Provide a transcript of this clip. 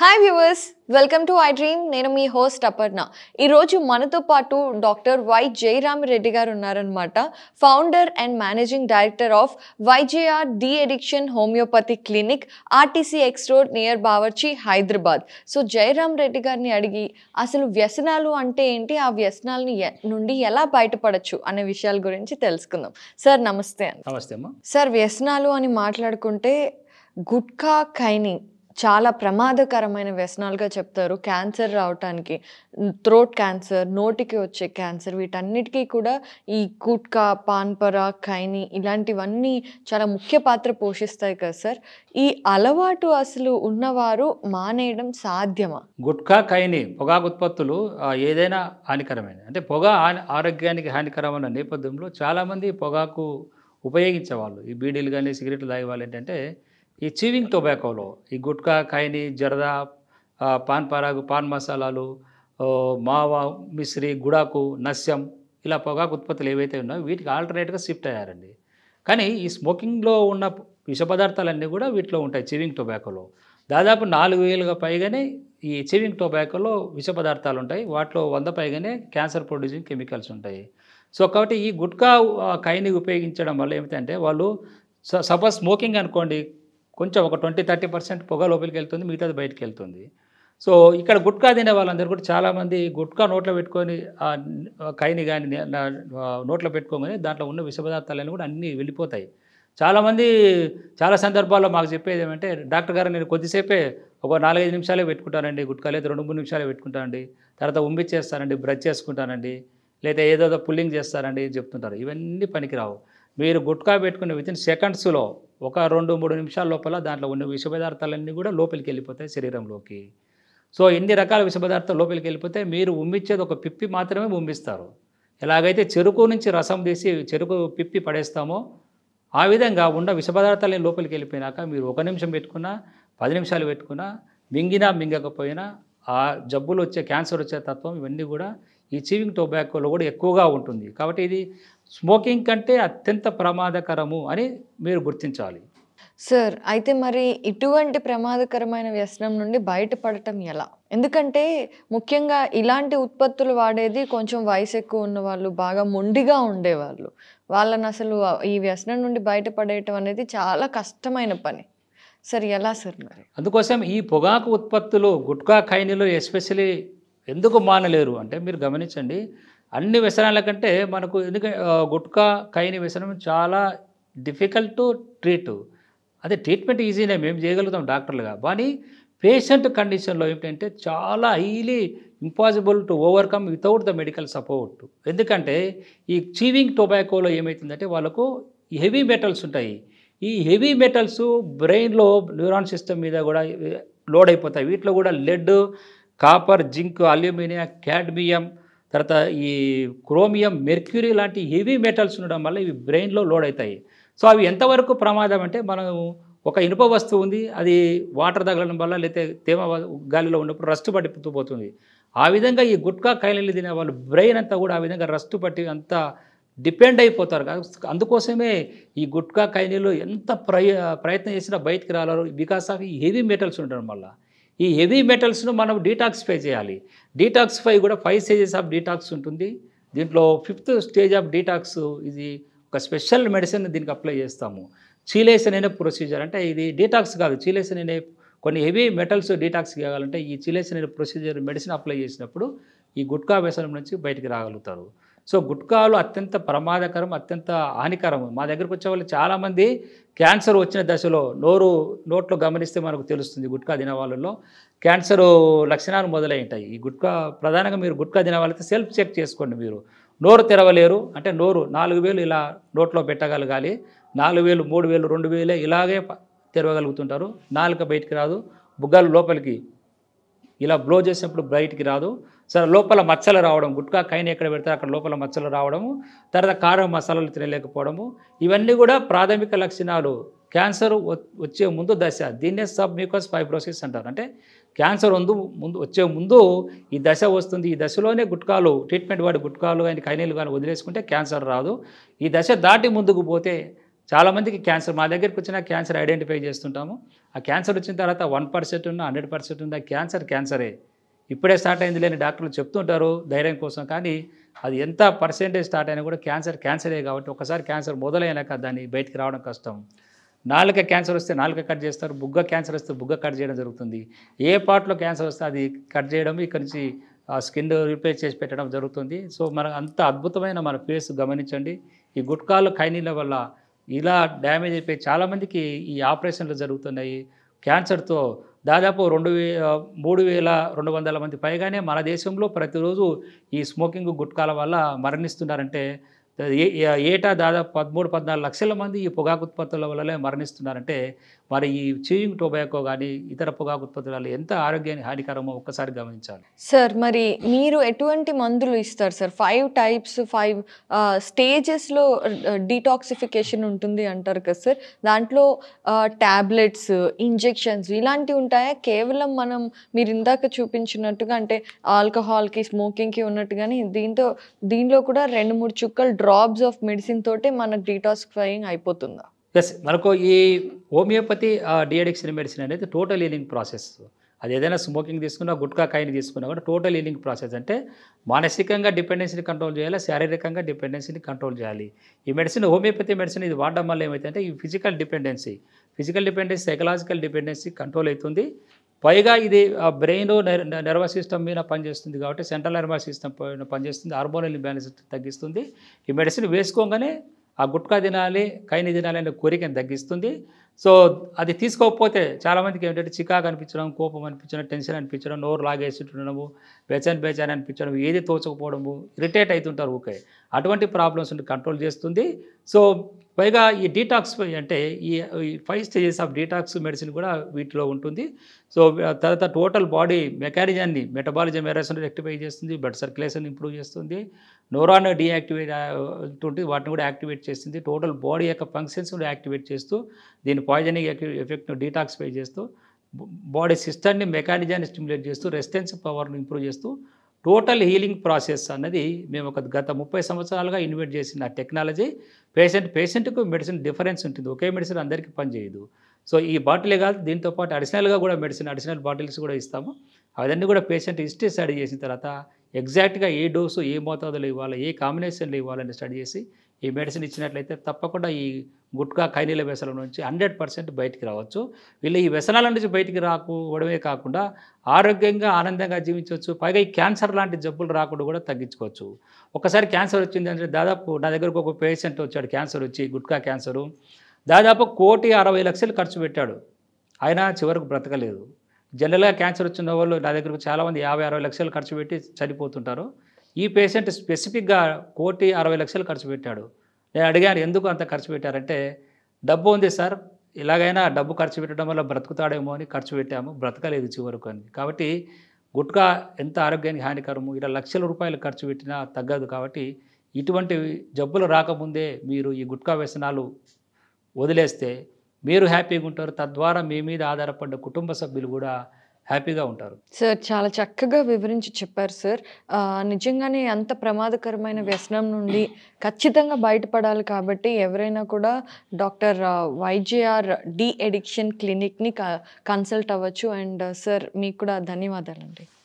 hi viewers welcome to I dream నేను మీ host Aparna ఈరోజు మనతో పాటు డాక్టర్ వై జయరామ్ రెడ్డి గారు ఉన్నారనమాట founder and managing director of YJR de addiction homeopathy clinic RTC X road near Bawarchi Hyderabad so Jayaram Reddy గారిని అడిగి అసలు వ్యసనాలు అంటే ఏంటి ఆ వ్యసనాలని ఎ- నుండి ఎలా బయటపడచ్చు అనే విషయాల గురించి తెలుసుకుందాం సార్ నమస్తే అండి నమస్తే అమ్మా సార్ వ్యసనాలు అని మాట్లాడుకుంటే గుట్కా ఖైనీ చాలా ప్రమాదకరమైన వ్యసనాలుగా చెప్తారు క్యాన్సర్ రావటానికి థ్రోట్ క్యాన్సర్ నోటికి వచ్చే క్యాన్సర్ వీటన్నిటికీ కూడా ఈ గుట్కా పాన్పరా ఖైనీ ఇలాంటివన్నీ చాలా ముఖ్య పాత్ర పోషిస్తాయి కదా సార్ ఈ అలవాటు అసలు ఉన్నవారు మానేయడం సాధ్యమా గుట్కా కైని పొగాకు ఉత్పత్తులు ఆ, ఏదైనా హానికరమైనది అంటే పొగ హాని ఆరోగ్యానికి హానికరమైన నేపథ్యంలో చాలామంది పొగాకు ఉపయోగించేవాళ్ళు ఈ బీడీలు కానీ సిగరెట్లు తాగే వాళ్ళు ఏంటంటే ఈ చీవింగ్ టొబాకోలో ఈ గుట్కా ఖైని జరదా ఆ, పాన్ పరాగు పాన్ మసాలాలు ఓ, మావా మిశ్రి గుడాకు నస్యం ఇలా పొగాకు ఉత్పత్తులు ఏవైతే ఉన్నాయో వీటికి ఆల్టర్నేట్గా షిఫ్ట్ అయ్యారండి కానీ ఈ స్మోకింగ్లో ఉన్న విష పదార్థాలన్నీ కూడా వీటిలో ఉంటాయి చివింగ్ టొబాకోలో దాదాపు నాలుగు వేలుగా పైగానే ఈ చివింగ్ టొబాకోలో విష పదార్థాలు ఉంటాయి వాటిలో వంద పైగానే క్యాన్సర్ ప్రొడ్యూసింగ్ కెమికల్స్ ఉంటాయి సో కాబట్టి ఈ గుట్కా ఆ, కైని ఉపయోగించడం వల్ల ఏమిటంటే వాళ్ళు సపోజ్ స్మోకింగ్ అనుకోండి కొంచెం ఒక ట్వంటీ థర్టీ పర్సెంట్ పొగ లోపలికి వెళ్తుంది మిగతాది బయటికి వెళ్తుంది సో ఇక్కడ గుట్కా తినే వాళ్ళందరూ కూడా చాలామంది గుట్కా నోట్లో పెట్టుకొని ఆ కైని కానీ నోట్లో పెట్టుకోగానే దాంట్లో ఉన్న విష పదార్థాలన్నీ కూడా అన్నీ వెళ్ళిపోతాయి చాలామంది చాలా సందర్భాల్లో మాకు చెప్పేది ఏమంటే డాక్టర్ గారు నేను కొద్దిసేపే ఒక నాలుగైదు నిమిషాలే పెట్టుకుంటానండి గుట్కా లేదా రెండు మూడు నిమిషాలే పెట్టుకుంటానండి తర్వాత ఉంబిచ్చేస్తానండి బ్రష్ చేసుకుంటానండి లేదా ఏదో పుల్లింగ్ చేస్తారండి చెప్తుంటారు ఇవన్నీ పనికిరావు మీరు గుట్కా పెట్టుకునే వితిన్ సెకండ్స్లో ఒక రెండు మూడు నిమిషాల లోపల దాంట్లో ఉన్న విష పదార్థాలన్నీ కూడా లోపలికి వెళ్ళిపోతాయి శరీరంలోకి సో ఎన్ని రకాల విష పదార్థాలు లోపలికి వెళ్ళిపోతే మీరు ఉమ్మిచ్చేది ఒక పిప్పి మాత్రమే ఉమ్మిస్తారు ఎలాగైతే చెరుకు నుంచి రసం తీసి చెరుకు పిప్పి పడేస్తామో ఆ విధంగా ఉన్న విష పదార్థాలని లోపలికి వెళ్ళిపోయినాక మీరు ఒక నిమిషం పెట్టుకున్నా పది నిమిషాలు పెట్టుకున్నా మింగినా మింగకపోయినా ఆ జబ్బులు వచ్చే క్యాన్సర్ వచ్చే తత్వం ఇవన్నీ కూడా ఈ చీవింగ్ టొబాకోలో కూడా ఎక్కువగా ఉంటుంది కాబట్టి ఇది స్మోకింగ్ కంటే అత్యంత ప్రమాదకరము అని మీరు గుర్తించాలి సార్ అయితే మరి ఇటువంటి ప్రమాదకరమైన వ్యసనం నుండి బయటపడటం ఎలా ఎందుకంటే ముఖ్యంగా ఇలాంటి ఉత్పత్తులు వాడేది కొంచెం వయసు ఎక్కువ ఉన్న వాళ్ళు బాగా మొండిగా ఉండేవాళ్ళు వాళ్ళని అసలు ఈ వ్యసనం నుండి బయటపడేయటం అనేది చాలా కష్టమైన పని సార్ ఎలా సార్ మరి అందుకోసం ఈ పొగాకు ఉత్పత్తులు గుట్కా ఖైనీలు ఎస్పెషలీ ఎందుకు మానలేరు అంటే మీరు గమనించండి అన్ని వ్యసనాల కంటే మనకు ఎందుకంటే గుట్కా ఖైని వ్యసనం చాలా డిఫికల్ట్ టు ట్రీట్ అదే ట్రీట్మెంట్ ఈజీనే మేము చేయగలుగుతాం డాక్టర్లుగా కానీ పేషెంట్ కండిషన్లో ఏమిటంటే చాలా highly impossible to overcome without the medical support ఎందుకంటే ఈ చీవింగ్ టొబాకోలో ఏమవుతుందంటే వాళ్ళకు హెవీ మెటల్స్ ఉంటాయి ఈ హెవీ మెటల్స్ బ్రెయిన్లో న్యూరాన్ సిస్టమ్ మీద కూడా లోడ్ అయిపోతాయి వీటిలో కూడా lead copper zinc aluminium cadmium తర్వాత ఈ క్రోమియం మెర్క్యూరీ లాంటి హెవీ మెటల్స్ ఉండడం వల్ల ఇవి బ్రెయిన్లో లోడ్ అవుతాయి సో అవి ఎంతవరకు ప్రమాదం అంటే మనం ఒక ఇనుప వస్తువు ఉంది అది వాటర్ తగలడం వల్ల లేకపోతే తేమ వ- గాలిలో ఉన్నప్పుడు రస్ట్ పట్టిపోతూ పోతుంది ఆ విధంగా ఈ గుట్కా కైలీలు తినే వాళ్ళు బ్రెయిన్ అంతా కూడా ఆ విధంగా రస్ట్ పట్టి అంతా డిపెండ్ అయిపోతారు కా- అందుకోసమే ఈ గుట్కా కైనీలు ఎంత ప్రయ ప్రయత్నం చేసినా బయటికి రాలేరు బికాస్ ఆఫ్ ఈ హెవీ మెటల్స్ ఉండడం వల్ల ఈ హెవీ మెటల్స్ను మనం డీటాక్సిఫై చేయాలి డీటాక్సిఫై కూడా ఫైవ్ స్టేజెస్ ఆఫ్ డీటాక్స్ ఉంటుంది దీంట్లో ఫిఫ్త్ స్టేజ్ ఆఫ్ డీటాక్స్ ఇది ఒక స్పెషల్ మెడిసిన్ దీనికి అప్లై చేస్తాము చీలేసన్ అనే ప్రొసీజర్ అంటే ఇది డీటాక్స్ కాదు చీలేసన్ అనే కొన్ని హెవీ మెటల్స్ డీటాక్స్ కావాలంటే ఈ చీలేసన్ అనే ప్రొసీజర్ మెడిసిన్ అప్లై చేసినప్పుడు ఈ గుట్కా వ్యసనం నుంచి బయటికి రాగలుగుతారు సో గుట్కాలు అత్యంత ప్రమాదకరం అత్యంత హానికరం మా దగ్గరకు వచ్చే వాళ్ళు చాలామంది క్యాన్సర్ వచ్చిన దశలో నోరు నోట్లో గమనిస్తే మనకు తెలుస్తుంది గుట్కా తినే వాళ్ళలో క్యాన్సర్ లక్షణాలు మొదలై ఉంటాయి ఈ గుట్కా ప్రధానంగా మీరు గుట్కా తినే వాళ్ళైతే సెల్ఫ్ చెక్ చేసుకోండి మీరు నోరు తెరవలేరు అంటే నోరు నాలుగు వేలు ఇలా నోట్లో పెట్టగలగాలి నాలుగు వేలు మూడు వేలు రెండు వేలే ఇలాగే ప- తెరవగలుగుతుంటారు నాలుక బయటికి రాదు బుగ్గలు లోపలికి ఇలా బ్లో చేసినప్పుడు బయటికి రాదు సరే లోపల మచ్చలు రావడం గుట్కా కైన ఎక్కడ పెడితే అక్కడ లోపల మచ్చలు రావడము తర్వాత కారం మసాలాలు తినలేకపోవడము ఇవన్నీ కూడా ప్రాథమిక లక్షణాలు క్యాన్సర్ వ- వచ్చే ముందు దశ దీన్నే సబ్ మ్యూకస్ ఫైబ్రోసిస్ అంటారు అంటే క్యాన్సర్ ముందు ముందు వచ్చే ముందు ఈ దశ వస్తుంది ఈ దశలోనే గుట్కాలు ట్రీట్మెంట్ వాడి గుట్కాలు కానీ కైనీలు కానీ వదిలేసుకుంటే క్యాన్సర్ రాదు ఈ దశ దాటి ముందుకు పోతే చాలామందికి క్యాన్సర్ మా దగ్గరికి వచ్చిన క్యాన్సర్ ఐడెంటిఫై చేస్తుంటాము ఆ క్యాన్సర్ వచ్చిన తర్వాత వన్ పర్సెంట్ ఉన్న హండ్రెడ్ పర్సెంట్ ఉన్న క్యాన్సర్ క్యాన్సరే ఇప్పుడే స్టార్ట్ అయింది లేని డాక్టర్లు చెప్తుంటారు ధైర్యం కోసం కానీ అది ఎంత పర్సెంటేజ్ స్టార్ట్ అయినా కూడా క్యాన్సర్ క్యాన్సరే కాబట్టి ఒకసారి క్యాన్సర్ మొదలైనాక దాన్ని బయటికి రావడం కష్టం నాలుక క్యాన్సర్ వస్తే నాలుక కట్ చేస్తారు బుగ్గ క్యాన్సర్ వస్తే బుగ్గ కట్ చేయడం జరుగుతుంది ఏ పార్ట్లో క్యాన్సర్ వస్తే అది కట్ చేయడం ఇక్కడి నుంచి ఆ స్కిన్ రిప్లేస్ చేసి పెట్టడం జరుగుతుంది సో మన అంత అద్భుతమైన మన ఫేస్ గమనించండి ఈ గుట్కాలు ఖైనీల వల్ల ఇలా డ్యామేజ్ అయిపోయి చాలామందికి ఈ ఆపరేషన్లు జరుగుతున్నాయి క్యాన్సర్తో దాదాపు రెండు వే మూడు వేల రెండు వందల మంది పైగానే మన దేశంలో ప్రతిరోజు ఈ స్మోకింగ్ గుట్కాల వల్ల మరణిస్తున్నారంటే ఏ- ఏ- ఏటా దాదాపు పదమూడు పద్నాలుగు లక్షల మంది ఈ పొగాకు ఉత్పత్తుల వల్లనే మరణిస్తున్నారంటే మరి ఈ చీయింగ్ టొబాకో కానీ ఇతర పొగాకు ఉత్పత్తుల వల్ల ఎంత ఆరోగ్యానికి హానికరమో ఒక్కసారి గమనించాలి సార్ మరి మీరు ఎటువంటి మందులు ఇస్తారు సార్ ఫైవ్ టైప్స్ ఫైవ్ స్టేజెస్లో డీటాక్సిఫికేషన్ ఉంటుంది అంటారు కదా సార్ దాంట్లో ట్యాబ్లెట్స్ ఇంజెక్షన్స్ ఇలాంటివి ఉంటాయా కేవలం మనం మీరు ఇందాక చూపించినట్టుగా అంటే ఆల్కహాల్కి స్మోకింగ్కి ఉన్నట్టుగానే దీంతో దీనిలో కూడా రెండు మూడు చుక్కలు డ్రాప్స్ ఆఫ్ మెడిసిన్ తోటే మనకు డీటాక్సిఫైయింగ్ అయిపోతుందా ఎస్ మనకు ఈ హోమియోపతి డిఅడిక్షన్ మెడిసిన్ అనేది టోటల్ హీలింగ్ ప్రాసెస్ అది ఏదైనా స్మోకింగ్ తీసుకున్నా గుట్కా కాయని తీసుకున్నా కూడా టోటల్ హీలింగ్ ప్రాసెస్ అంటే మానసికంగా డిపెండెన్సీని కంట్రోల్ చేయాలి శారీరకంగా డిపెండెన్సీని కంట్రోల్ చేయాలి ఈ మెడిసిన్ హోమియోపతి మెడిసిన్ ఇది వాడడం వల్ల ఏమైతే ఈ physical dependency physical dependency psychological dependency control అవుతుంది పైగా ఇది బ్రెయిన్ నర్వస్ సిస్టమ్ మీద పనిచేస్తుంది కాబట్టి సెంట్రల్ నర్వస్ సిస్టమ్ పైన పనిచేస్తుంది హార్మోనల్ ఇంబ్యాలెన్స్ తగ్గిస్తుంది ఈ మెడిసిన్ వేసుకోగానే ఆ గుట్కా తినాలి కైని తినాలి అనే కోరికను తగ్గిస్తుంది సో అది తీసుకోకపోతే చాలామందికి ఏంటంటే చికాకు అనిపించడం కోపం అనిపించడం టెన్షన్ అనిపించడం నోరు లాగేసి ఉండడము బేచాన్ బేచాన్ అనిపించడం ఏది తోచకపోవడము ఇరిటేట్ అవుతుంటారు ఊకే అటువంటి ప్రాబ్లమ్స్ కంట్రోల్ చేస్తుంది సో పైగా ఈ డీటాక్స్ అంటే ఈ five stages of detox medicine కూడా వీటిలో ఉంటుంది సో తర్వాత టోటల్ బాడీ మెకానిజాన్ని మెటబాలిజం ఎరేషన్ రెక్టిఫై చేస్తుంది బ్లడ్ సర్క్యులేషన్ ఇంప్రూవ్ చేస్తుంది నోరాన్ డీయాక్టివేట్ ఉంటుంది వాటిని కూడా యాక్టివేట్ చేస్తుంది టోటల్ బాడీ యొక్క ఫంక్షన్స్ కూడా యాక్టివేట్ చేస్తూ దీని పాయిజనింగ్ ఎఫెక్ట్ను డీటాక్సిఫై చేస్తూ బాడీ సిస్టమ్ని మెకానిజాన్ని స్టిమ్యులేట్ చేస్తూ రెసిస్టెన్స్ పవర్ని ఇంప్రూవ్ చేస్తూ టోటల్ హీలింగ్ ప్రాసెస్ అన్నది మేము ఒక గత ముప్పై సంవత్సరాలుగా ఇన్వెస్ట్ చేసిన టెక్నాలజీ పేషెంట్ పేషెంట్కు మెడిసిన్ డిఫరెన్స్ ఉంటుంది ఒకే మెడిసిన్ అందరికీ పనిచేయదు సో ఈ బాటిలే కాదు దీంతో పాటు అడిషనల్గా కూడా మెడిసిన్ అడిషనల్ బాటిల్స్ కూడా ఇస్తాము అవన్నీ కూడా పేషెంట్ హిస్టరీ స్టడీ చేసిన తర్వాత ఎగ్జాక్ట్గా ఏ డోసు ఏ మోతాదులో ఇవ్వాలి ఏ కాంబినేషన్లో ఇవ్వాలని స్టడీ చేసి ఈ మెడిసిన్ ఇచ్చినట్లయితే తప్పకుండా ఈ గుట్కా ఖైనీల వ్యసనం నుంచి హండ్రెడ్ పర్సెంట్ బయటికి రావచ్చు వీళ్ళు ఈ వ్యసనాల నుంచి బయటికి రాకపోవడమే కాకుండా ఆరోగ్యంగా ఆనందంగా జీవించవచ్చు పైగా ఈ క్యాన్సర్ లాంటి జబ్బులు రాకుండా కూడా తగ్గించుకోవచ్చు ఒకసారి క్యాన్సర్ వచ్చింది అంటే దాదాపు నా దగ్గరకు ఒక పేషెంట్ వచ్చాడు క్యాన్సర్ వచ్చి గుట్కా క్యాన్సరు దాదాపు కోటి అరవై లక్షలు ఖర్చు పెట్టాడు ఆయన చివరకు బ్రతకలేదు జనరల్గా క్యాన్సర్ వచ్చిన వాళ్ళు నా దగ్గరకు చాలామంది యాభై అరవై లక్షలు ఖర్చు పెట్టి చనిపోతుంటారు ఈ పేషెంట్ స్పెసిఫిక్గా కోటి అరవై లక్షలు ఖర్చు పెట్టాడు నేను అడిగాను ఎందుకు అంత ఖర్చు పెట్టారంటే డబ్బు ఉంది సార్ ఇలాగైనా డబ్బు ఖర్చు పెట్టడం వల్ల బ్రతుకుతాడేమో అని ఖర్చు పెట్టాము బ్రతకలేదు చివరకు అని కాబట్టి గుట్కా ఎంత ఆరోగ్యానికి హానికరము ఇలా లక్షల రూపాయలు ఖర్చు పెట్టినా తగ్గదు కాబట్టి ఇటువంటి జబ్బులు రాకముందే మీరు ఈ గుట్కా వ్యసనాలు వదిలేస్తే మీరు హ్యాపీగా ఉంటారు తద్వారా మీ మీద ఆధారపడ్డ కుటుంబ సభ్యులు కూడా హ్యాపీగా ఉంటారు సార్ చాలా చక్కగా వివరించి చెప్పారు సార్ ఆ, నిజంగానే అంత ప్రమాదకరమైన వ్యసనం నుండి ఖచ్చితంగా బయటపడాలి కాబట్టి ఎవరైనా కూడా డాక్టర్ వైజేఆర్ డి ఎడిక్షన్ క్లినిక్ని కన్సల్ట్ అవ్వచ్చు అండ్ సార్ మీకు కూడా ధన్యవాదాలండి